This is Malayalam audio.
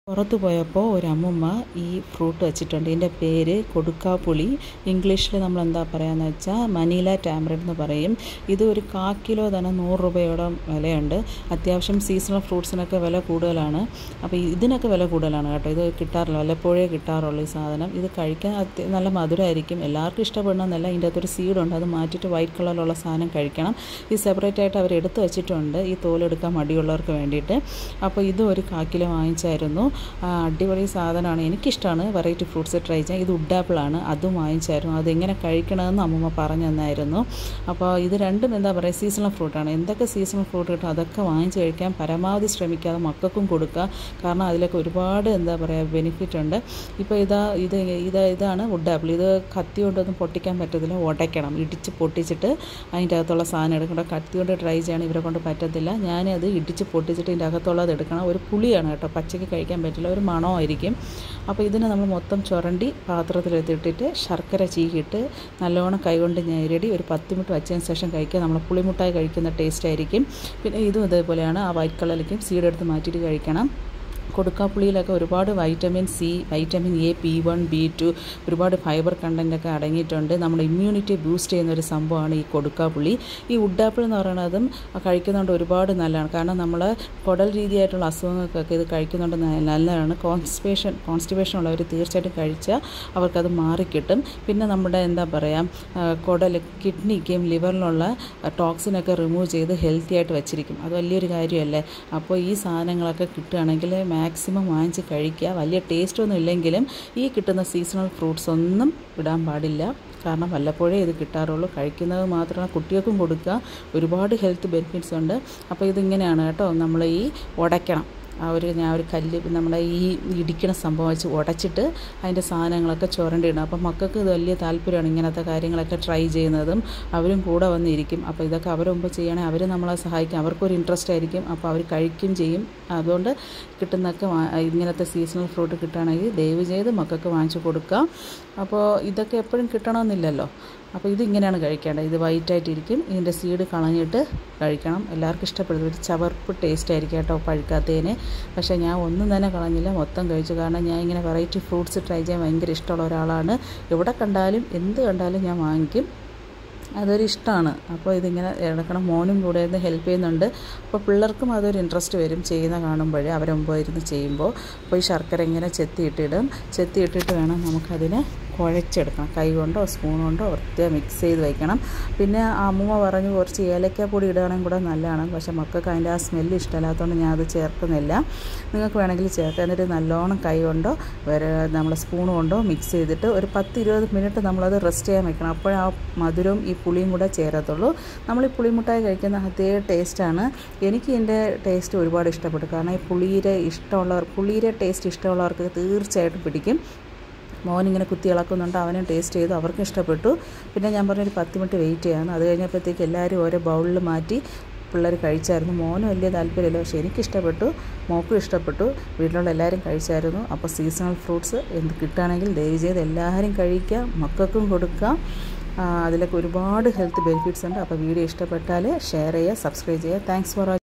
പുറത്ത് പോയപ്പോൾ ഒരു അമ്മുമ്മ ഈ ഫ്രൂട്ട് വെച്ചിട്ടുണ്ട് ഇതിൻ്റെ പേര് കൊടുക്കാപ്പുളി ഇംഗ്ലീഷിൽ നമ്മൾ എന്താ പറയുകയെന്ന് വെച്ചാൽ മനീല ടാമറിൻ എന്ന് പറയും ഇത് ഒരു കാ കിലോ തന്നെ നൂറ് രൂപയോളം വിലയുണ്ട് അത്യാവശ്യം സീസണൽ ഫ്രൂട്ട്സിനൊക്കെ വില കൂടുതലാണ് അപ്പോൾ ഇതിനൊക്കെ വില കൂടുതലാണ് കേട്ടോ ഇത് കിട്ടാറില്ല വല്ലപ്പോഴേ കിട്ടാറുള്ളൂ ഈ സാധനം ഇത് കഴിക്കാൻ അത്യ നല്ല മധുരമായിരിക്കും എല്ലാവർക്കും ഇഷ്ടപ്പെടണമെന്നല്ല ഇതിൻ്റെ അകത്തൊരു സീഡുണ്ട് അത് മാറ്റിയിട്ട് വൈറ്റ് കളറിലുള്ള സാധനം കഴിക്കണം ഇത് സെപ്പറേറ്റ് ആയിട്ട് അവർ എടുത്ത് വെച്ചിട്ടുണ്ട് ഈ തോലെടുക്കാൻ മടിയുള്ളവർക്ക് വേണ്ടിയിട്ട് അപ്പോൾ ഇതും ഒരു കാ കിലോ വാങ്ങിച്ചായിരുന്നു ആ, അടിപൊളി സാധനമാണ് എനിക്കിഷ്ടമാണ് വെറൈറ്റി ഫ്രൂട്ട്സ് ട്രൈ ചെയ്യാൻ ഇത് ഉഡാപ്പിളാണ് അതും വാങ്ങിച്ചായിരുന്നു അതെങ്ങനെ കഴിക്കണമെന്ന് അമ്മമ്മ പറഞ്ഞു തന്നായിരുന്നു അപ്പോൾ ഇത് രണ്ടും എന്താ പറയുക സീസണൽ ഫ്രൂട്ടാണ് എന്തൊക്കെ സീസണൽ ഫ്രൂട്ട് കിട്ടും അതൊക്കെ വാങ്ങിച്ച് കഴിക്കാൻ പരമാവധി ശ്രമിക്കാതെ മക്കൾക്കും കൊടുക്കുക കാരണം അതിലൊക്കെ ഒരുപാട് എന്താ പറയുക ബെനിഫിറ്റ് ഉണ്ട് ഇപ്പോൾ ഇതാ ഇത് ഇത് ഇതാണ് വുഡാപ്പിൾ ഇത് കത്തി കൊണ്ടൊന്നും പൊട്ടിക്കാൻ പറ്റത്തില്ല ഉടയ്ക്കണം ഇടിച്ച് പൊട്ടിച്ചിട്ട് അതിൻ്റെ അകത്തുള്ള സാധനം എടുക്കണം കത്തി കൊണ്ട് ട്രൈ ചെയ്യണം ഇവരെ കൊണ്ട് പറ്റത്തില്ല ഞാനത് ഇടിച്ച് പൊട്ടിച്ചിട്ട് ഇതിൻ്റെ അകത്തുള്ളത് എടുക്കണം ഒരു പുളിയാണ് കേട്ടോ പച്ചയ്ക്ക് കഴിക്കാൻ പറ്റില്ല ഒരു മണമായിരിക്കും അപ്പോൾ ഇതിനെ നമ്മൾ മൊത്തം ചുരണ്ടി പാത്രത്തിലെത്തിട്ടിട്ട് ശർക്കര ചീകിയിട്ട് നല്ലോണം കൈകൊണ്ട് ഞെരടി ഒരു പത്ത് മിനിറ്റ് വച്ചതിന് ശേഷം കഴിക്കുക നമ്മൾ പുളിമുട്ടായി കഴിക്കുന്ന ടേസ്റ്റ് ആയിരിക്കും പിന്നെ ഇതും ഇതേപോലെയാണ് ആ വൈറ്റ് കളറിലേക്കും സീഡ് എടുത്ത് മാറ്റിയിട്ട് കഴിക്കണം കൊടുക്കാപ്പുളിയിലൊക്കെ ഒരുപാട് vitamin C vitamin A P one B two ഒരുപാട് ഫൈബർ കണ്ടൻറ്റൊക്കെ അടങ്ങിയിട്ടുണ്ട് നമ്മുടെ ഇമ്മ്യൂണിറ്റി ബൂസ്റ്റ് ചെയ്യുന്ന ഒരു സംഭവമാണ് ഈ കൊടുക്കാപ്പുളി ഈ ഉഡാപ്പിൾ എന്ന് പറയുന്നതും കഴിക്കുന്നതുകൊണ്ട് ഒരുപാട് നല്ലതാണ് കാരണം നമ്മൾ കുടൽ രീതിയായിട്ടുള്ള അസുഖങ്ങൾക്കൊക്കെ ഇത് കഴിക്കുന്നുണ്ട് ന- നല്ലതാണ് കോൺസ്റ്റിപ്പേഷൻ കോൺസ്റ്റിപ്പേഷൻ ഉള്ളവർ തീർച്ചയായിട്ടും കഴിച്ചാൽ അവർക്കത് മാറിക്കിട്ടും പിന്നെ നമ്മുടെ എന്താ പറയുക കുടൽ കിഡ്നിക്കും ലിവറിലുള്ള ടോക്സിനൊക്കെ റിമൂവ് ചെയ്ത് ഹെൽത്തി ആയിട്ട് വെച്ചിരിക്കും അത് വലിയൊരു കാര്യമല്ലേ അപ്പോൾ ഈ സാധനങ്ങളൊക്കെ കിട്ടുകയാണെങ്കിൽ മാക്സിമം വാങ്ങിച്ച് കഴിക്കുക വലിയ ടേസ്റ്റ് ഒന്നും ഇല്ലെങ്കിലും ഈ കിട്ടുന്ന സീസണൽ ഫ്രൂട്ട്സ് ഒന്നും വിടാൻ പാടില്ല കാരണം വല്ലപ്പോഴേ ഇത് കിട്ടാറുള്ളൂ കഴിക്കുന്നത് മാത്രമല്ല കുട്ടികൾക്കും കൊടുക്കുക ഒരുപാട് ഹെൽത്ത് ബെനിഫിറ്റ്സ് ഉണ്ട് അപ്പോൾ ഇതിങ്ങനെയാണ് കേട്ടോ നമ്മൾ ഈ ഉടയ്ക്കണം ആ ഒരു ഞാൻ ഒരു കല്ല് നമ്മുടെ ഈ ഇടിക്കണ സംഭവം വെച്ച് ഉടച്ചിട്ട് അതിൻ്റെ സാധനങ്ങളൊക്കെ ചുരണ്ടിയിടണം അപ്പം മക്കൾക്ക് ഇത് വലിയ താല്പര്യമാണ് ഇങ്ങനത്തെ കാര്യങ്ങളൊക്കെ ട്രൈ ചെയ്യുന്നതും അവരും കൂടെ വന്നിരിക്കും അപ്പോൾ ഇതൊക്കെ അവരെ മുമ്പ് ചെയ്യണമെങ്കിൽ അവർ നമ്മളെ സഹായിക്കും അവർക്കൊരു ഇൻട്രസ്റ്റ് ആയിരിക്കും അപ്പോൾ അവർ കഴിക്കുകയും ചെയ്യും അതുകൊണ്ട് കിട്ടുന്നൊക്കെ വാ- ഇങ്ങനത്തെ സീസണൽ ഫ്രൂട്ട് കിട്ടുകയാണെങ്കിൽ ദയവ് ചെയ്ത് മക്കൾക്ക് വാങ്ങിച്ചു കൊടുക്കുക അപ്പോൾ ഇതൊക്കെ എപ്പോഴും കിട്ടണമെന്നില്ലല്ലോ അപ്പോൾ ഇത് ഇങ്ങനെയാണ് കഴിക്കേണ്ടത് ഇത് വൈറ്റായിട്ടിരിക്കും ഇതിൻ്റെ സീഡ് കളഞ്ഞിട്ട് കഴിക്കണം എല്ലാവർക്കും ഇഷ്ടപ്പെടുന്നത് ഒരു ചവർപ്പ് ടേസ്റ്റ് ആയിരിക്കും കേട്ടോ പഴുക്കാത്തതിന് പക്ഷേ ഞാൻ ഒന്നും തന്നെ കളഞ്ഞില്ല മൊത്തം കഴിച്ചു കാരണം ഞാൻ ഇങ്ങനെ വെറൈറ്റി ഫ്രൂട്ട്സ് ട്രൈ ചെയ്യാൻ ഭയങ്കര ഇഷ്ടമുള്ള ഒരാളാണ് എവിടെ കണ്ടാലും എന്ത് കണ്ടാലും ഞാൻ വാങ്ങിക്കും അതൊരു ഇഷ്ടമാണ് അപ്പോൾ ഇതിങ്ങനെ ഇടക്കണം മോനും കൂടെ ഇരുന്ന് ഹെൽപ്പ് ചെയ്യുന്നുണ്ട് അപ്പോൾ പിള്ളേർക്കും അതൊരു ഇൻട്രസ്റ്റ് വരും ചെയ്യുന്ന കാണുമ്പോഴേ അവരെ മുമ്പ് ഇരുന്ന് ചെയ്യുമ്പോൾ അപ്പോൾ ഈ ശർക്കര ഇങ്ങനെ ചെത്തിയിട്ടിടും ചെത്തിയിട്ടിട്ട് വേണം നമുക്കതിനെ കുഴച്ചെടുക്കണം കൈ കൊണ്ടോ സ്പൂൺ കൊണ്ടോ വൃത്തിയായി മിക്സ് ചെയ്ത് വയ്ക്കണം പിന്നെ ആ അമ്മൂമ്മ പറഞ്ഞു കുറച്ച് ഏലക്കാപ്പൊടി ഇടുകയാണെങ്കിൽ കൂടെ നല്ലതാണ് പക്ഷേ മക്കൾക്ക് അതിൻ്റെ ആ സ്മെല്ല് ഇഷ്ടമല്ലാത്തതുകൊണ്ട് ഞാൻ അത് ചേർക്കുന്നില്ല നിങ്ങൾക്ക് വേണമെങ്കിൽ ചേർക്കാം എന്നിട്ട് നല്ലോണം കൈ കൊണ്ടോ വരെ നമ്മൾ സ്പൂൺ കൊണ്ടോ മിക്സ് ചെയ്തിട്ട് ഒരു പത്ത് ഇരുപത് മിനിറ്റ് നമ്മളത് റെസ്റ്റ് ചെയ്യാൻ വെക്കണം അപ്പോഴേ ആ മധുരവും ഈ പുളിയും കൂടെ ചേരത്തുള്ളൂ നമ്മൾ ഈ പുളിമുട്ടായി കഴിക്കുന്ന അതേ ടേസ്റ്റാണ് എനിക്ക് ഇതിൻ്റെ ടേസ്റ്റ് ഒരുപാട് ഇഷ്ടപ്പെട്ടു കാരണം ഈ പുളിയുടെ ഇഷ്ടമുള്ളവർ പുളിയുടെ ടേസ്റ്റ് ഇഷ്ടമുള്ളവർക്ക് തീർച്ചയായിട്ടും പിടിക്കും മോനിങ്ങനെ കുത്തി ഇളക്കുന്നുണ്ട് അവനും ടേസ്റ്റ് ചെയ്തു അവർക്കും ഇഷ്ടപ്പെട്ടു പിന്നെ ഞാൻ പറഞ്ഞൊരു പത്ത് മിനിറ്റ് വെയിറ്റ് ചെയ്യാമെന്ന് അത് കഴിഞ്ഞപ്പോഴത്തേക്ക് എല്ലാവരും ഓരോ ബൗളിൽ മാറ്റി പിള്ളേർ കഴിച്ചായിരുന്നു മോനും വലിയ താല്പര്യമില്ല പക്ഷേ എനിക്കിഷ്ടപ്പെട്ടു മോക്കും ഇഷ്ടപ്പെട്ടു വീട്ടിലുള്ള എല്ലാവരും കഴിച്ചായിരുന്നു അപ്പോൾ സീസണൽ ഫ്രൂട്ട്സ് എന്ത് കിട്ടുകയാണെങ്കിൽ ദയവ് ചെയ്ത് എല്ലാവരും കഴിക്കുക മക്കൾക്കും കൊടുക്കുക ആ, അതിലൊക്കെ ഒരുപാട് ഹെൽത്ത് ബെനിഫിറ്റ്സ് ഉണ്ട് അപ്പോൾ വീഡിയോ ഇഷ്ടപ്പെട്ടാൽ ഷെയർ ചെയ്യുക സബ്സ്ക്രൈബ് ചെയ്യുക താങ്ക്സ് ഫോർ